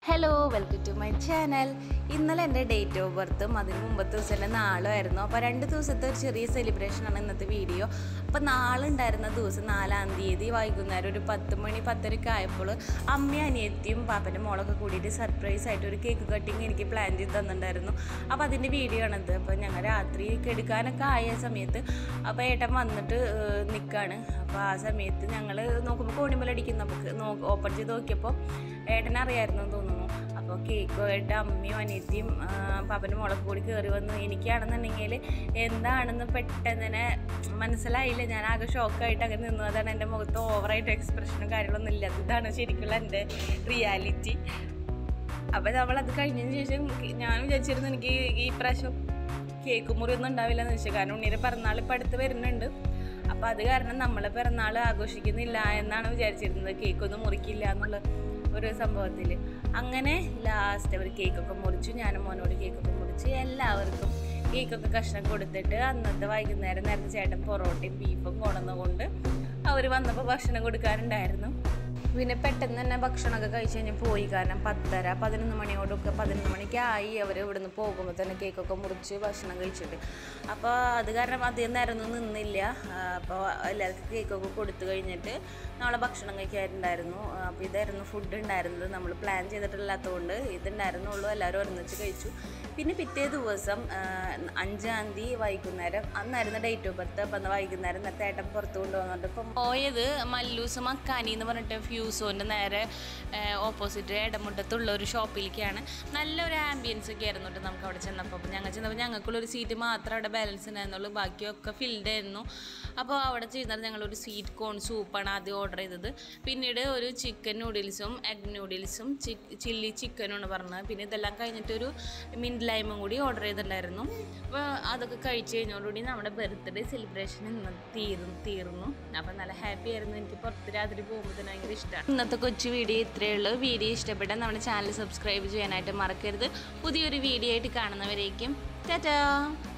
hello welcome to my channel ഇന്നലെ എൻ്റെ date of ബർത്തും അതിന് മുമ്പത്തെ ദിവസം എൻ്റെ നാളുമായിരുന്നു അപ്പോൾ രണ്ട് ദിവസത്തെ ഒരു ചെറിയ സെലിബ്രേഷനാണ് ഇന്നത്തെ വീഡിയോ അപ്പോൾ നാളുണ്ടായിരുന്ന ദിവസം നാലാം തീയതി വൈകുന്നേരം ഒരു പത്ത് മണി പത്തരയ്ക്ക് ആയപ്പോൾ അമ്മയും അനിയത്തിയും പാപ്പൻ്റെ മോളൊക്കെ കൂടിയിട്ട് സർപ്രൈസ് ആയിട്ട് ഒരു കേക്ക് കട്ടിങ് എനിക്ക് പ്ലാൻ ചെയ്ത് തന്നിട്ടുണ്ടായിരുന്നു അപ്പോൾ അതിൻ്റെ വീഡിയോ ആണിത് അപ്പോൾ ഞങ്ങൾ രാത്രി കെടുക്കാനൊക്കെ ആയ സമയത്ത് അപ്പോൾ ഏട്ടൻ വന്നിട്ട് നിൽക്കുകയാണ് അപ്പോൾ ആ സമയത്ത് ഞങ്ങൾ നോക്കുമ്പോൾ കോണിമലടിക്കും നമുക്ക് നോ ഓപ്പൺ ചെയ്ത് നോക്കിയപ്പോൾ ഏട്ടനെ അറിയായിരുന്നു എന്ന് തോന്നുന്നു അപ്പോൾ കേക്കുമായിട്ട് അമ്മയും അനിയത്തിയും ആ, പാപ്പൻ്റെ മുളക് കൂടി കയറി വന്നു എനിക്കാണെന്നുണ്ടെങ്കിൽ എന്താണെന്ന് പെട്ടെന്ന് തന്നെ മനസ്സിലായില്ല ഞാൻ ആകെ ഷോക്കായിട്ട് അങ്ങനെ നിന്നു അതാണ് എൻ്റെ മുഖത്ത് ഓവറായിട്ട് എക്സ്പ്രഷനും കാര്യങ്ങളൊന്നും ഇല്ല ഇതാണ് ശരിക്കുള്ള എൻ്റെ റിയാലിറ്റി അപ്പോൾ നമ്മൾ അത് കഴിഞ്ഞതിന് ശേഷം ഞാൻ വിചാരിച്ചിരുന്നു എനിക്ക് ഈ പ്രാവശ്യം കേക്ക് മുറിയൊന്നും ഉണ്ടാവില്ല എന്ന് വെച്ചാൽ കാരണം ഉണ്ണിയുടെ പിറന്നാൾ ഇപ്പം അടുത്ത് വരുന്നുണ്ട് അപ്പോൾ അത് കാരണം നമ്മളെ പിറന്നാൾ ആഘോഷിക്കുന്നില്ല എന്നാണ് വിചാരിച്ചിരുന്നത് കേക്കൊന്നും മുറിക്കില്ല എന്നുള്ള ഒരു സംഭവത്തിൽ അങ്ങനെ ലാസ്റ്റ് അവർ കേക്കൊക്കെ മുറിച്ചു ഞാനും മോനോട് കേക്കൊക്കെ മുറിച്ച് എല്ലാവർക്കും കേക്കൊക്കെ കഷ്ണം കൊടുത്തിട്ട് അന്നത്തെ വൈകുന്നേരം നേരത്തെ ചേട്ടൻ പൊറോട്ടയും ബീഫും കൊണ്ടുവന്നുകൊണ്ട് അവർ വന്നപ്പോൾ ഭക്ഷണം കൊടുക്കാറുണ്ടായിരുന്നു പിന്നെ പെട്ടെന്ന് തന്നെ ഭക്ഷണമൊക്കെ കഴിച്ച് കഴിഞ്ഞ് പോയി കാരണം പത്തര പതിനൊന്ന് മണിയോടൊക്കെ പതിനൊന്ന് മണിക്കായി അവർ ഇവിടുന്ന് പോകുമ്പോൾ തന്നെ കേക്കൊക്കെ മുറിച്ച് ഭക്ഷണം കഴിച്ചിട്ട് അപ്പോൾ അത് കാരണം അധികം നേരമൊന്നും നിന്നില്ല അപ്പോൾ എല്ലാവർക്കും കേക്കൊക്കെ കൊടുത്തു കഴിഞ്ഞിട്ട് നാളെ ഭക്ഷണം കഴിക്കാറുണ്ടായിരുന്നു അപ്പോൾ ഇതായിരുന്നു ഫുഡ് ഉണ്ടായിരുന്നത് നമ്മൾ പ്ലാൻ ചെയ്തിട്ടില്ലാത്തതുകൊണ്ട് ഇതുണ്ടായിരുന്നുള്ളൂ എല്ലാവരും ഒരുമിച്ച് കഴിച്ചു പിന്നെ പിറ്റേ ദിവസം ആ, അഞ്ചാം തീയതി വൈകുന്നേരം അന്നായിരുന്നു ഡേറ്റ് ഓഫ് ബർത്ത് അപ്പം അന്ന് വൈകുന്നേരം നേരത്തെ ഏട്ടൻ പുറത്ത് കൊണ്ടുവന്നിട്ട് ഇപ്പം പോയത് മല്ലൂസ് മക്കാനി എന്ന് പറഞ്ഞിട്ട് ഫ്യൂസോൻ്റെ നേരെ ഓപ്പോസിറ്റ് ഇടമുട്ടത്തുള്ള ഒരു ഷോപ്പിലേക്കാണ് നല്ലൊരു ആംബിയൻസ് ഒക്കെ ആയിരുന്നു കേട്ടോ നമുക്ക് അവിടെ ചെന്നപ്പോൾ അപ്പോൾ ഞങ്ങൾ ചെന്നപ്പോൾ ഞങ്ങൾക്കുള്ളൊരു സീറ്റ് മാത്രമേ അവിടെ ബാലൻസ് ഉണ്ടായിരുന്നുള്ളൂ ബാക്കിയൊക്കെ ഫിൽഡ് ആയിരുന്നു അപ്പോൾ അവിടെ ചെയ്യുന്നത് ഞങ്ങളൊരു സ്വീറ്റ് കോൺ സൂപ്പാണ് ആദ്യം ഓർഡർ ചെയ്തത് പിന്നീട് ഒരു ചിക്കൻ നൂഡിൽസും എഗ് നൂഡിൽസും ചില്ലി ചിക്കനുമാണ് പറഞ്ഞത് പിന്നെ ഇതെല്ലാം കഴിഞ്ഞിട്ടൊരു മിൻറ്റ് ലൈമും കൂടി ഓർഡർ ചെയ്തിട്ടുണ്ടായിരുന്നു അപ്പോൾ അതൊക്കെ കഴിച്ച് കഴിഞ്ഞോടുകൂടി നമ്മുടെ ബർത്ത്ഡേ സെലിബ്രേഷൻ ഇന്ന് തീർന്നു തീർന്നു അപ്പോൾ നല്ല ഹാപ്പി ആയിരുന്നു എനിക്ക് പുറത്ത് രാത്രി പോകുമ്പോൾ തന്നെ ഭയങ്കര ഇഷ്ടമാണ് ഇന്നത്തെ കൊച്ചു വീഡിയോ ഇത്രയേ ഉള്ളൂ വീഡിയോ ഇഷ്ടപ്പെട്ടാൽ നമ്മുടെ ചാനൽ സബ്സ്ക്രൈബ് ചെയ്യാനായിട്ട് മറക്കരുത് പുതിയൊരു വീഡിയോ ആയിട്ട് കാണുന്നവരേക്കും ടാറ്റാ